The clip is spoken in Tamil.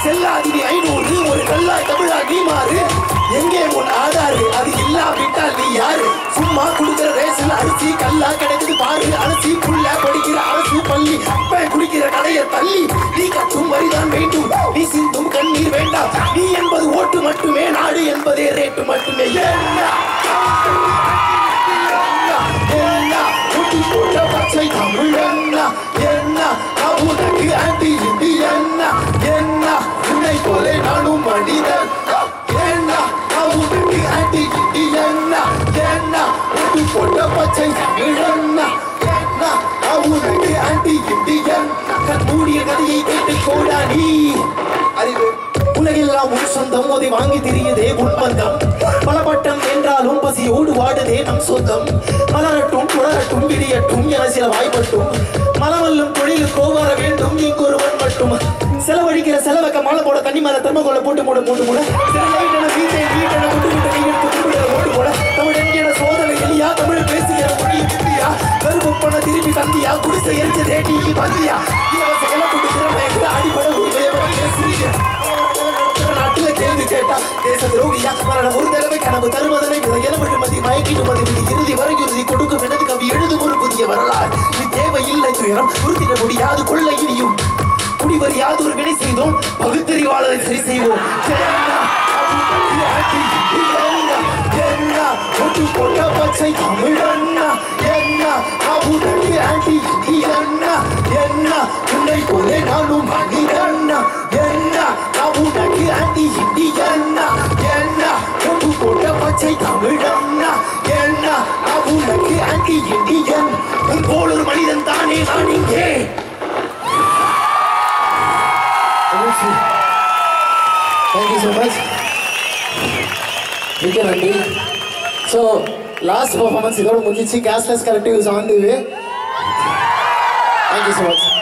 செல்லாதிரி ஐநூறு ஒரு கல்லாய் தமிழா நீ மாறு எங்கே உன் ஆதாரு அது இல்லாவிட்டால் நீ யாரு சும்மா குடுக்கிற ரேஷன் அரிசி கல்லா கிடைக்குது பாரு அரிசி புள்ள படிக்கிற அரசு பள்ளி அப்பன் குடிக்கிற கடைய தள்ளி நீ கட்டும் வரிதான் வேண்டும் நீ சிந்தும் கண்ணீர் வேண்டாம் நீ என்பது ஓட்டு மட்டுமே நாடு என்பதே ரேட்டு மட்டுமே என்ன என்ன குட்டி போட்ட பச்சை தமிழ் என்ன என்ன உனக்கு ஆண்டி இந்தி என்ன என்ன உன்னை போல நானும் மனிதன் என்ன உனக்கு ஆண்டி இந்தி என்ன என்ன குட்டி போட்ட பச்சை தமிழ் என்ன என்ன உனக்கு ஆண்டி இந்தி என்ன கண் மூடிய கதையை கேட்டு கோடா நீ அறிவு உலகெல்லாம் உன் சொந்தம் அதை வாங்கி திரியுதே உன்பந்தம் பல பட்டம் என்றாலும் பசியோடு வாடுதே நம் சொந்தம் மலரட்டும் புலரட்டும் விடியட்டும் என சில வாய்ப்பட்டும் மலவல்லும் தொழிலுக்கோ வர வேண்டும் இங்கொருவன் மட்டும் செலவழிக்கிற செலவக்க மாலை போட தண்ணி மேல தர்மகோல போட்டு மூட போட்டு மூட சில லைட்டன வீட்டை வீட்டன முட்டு முட்டு கையெழுத்து கும்பிடுற போட்டு போட தமிழ் என்கிற சோதனை எளியா தமிழ் பேசுகிற மொழி இந்தியா கருப்பு பண திருப்பி தந்தியா குடிசை எரிச்ச தேடி வந்தியா இலவச கிளப்பு திறமை அடிப்படை உரிமையை நாட்டுல கேள்வி கேட்டா தேச துரோகியா மரணம் ஒரு தடவை கனவு தருவதனை எலமட்டு மதி மயக்கிட்டு மதி விதி இறுதி வரை இறுதி கொடுக்கும் எனது கவி எழுதும் ஒரு புதிய வரலாறு இது தேவையில்லை துயரம் உறுத்திட முடியாது கொள்ள இனியும் குடிவர் யாதொரு வினை செய்தோம் பகுத்தறிவாளரை சரி செய்வோம் ஜெயண்ணா, அபுபக்கி ஆட்டி, என்ன, என்ன, ஒட்டு போட்ட பச்சை தமிழண்ணா என்ன அபுதடி ஆண்டி என்ன என்ன உன்னை போலே நானும் மனிதண்ணா என்ன அபுதடி ஆண்டி ஹிந்தி என்ன என்ன ஒட்டு போட்ட பச்சை தமிழண்ணா என்ன அபுதடி ஆண்டி ஹிந்தி என்ன உன் போல் ஒரு மனிதன் தானே நான் இங்கே தேங்க்யூ ஸோ மச் மிக்க நன்றி ஸோ லாஸ்ட் பர்ஃபார்மன்ஸ் இதோட முடிஞ்சிச்சு cashless corrective is on the way thank you so much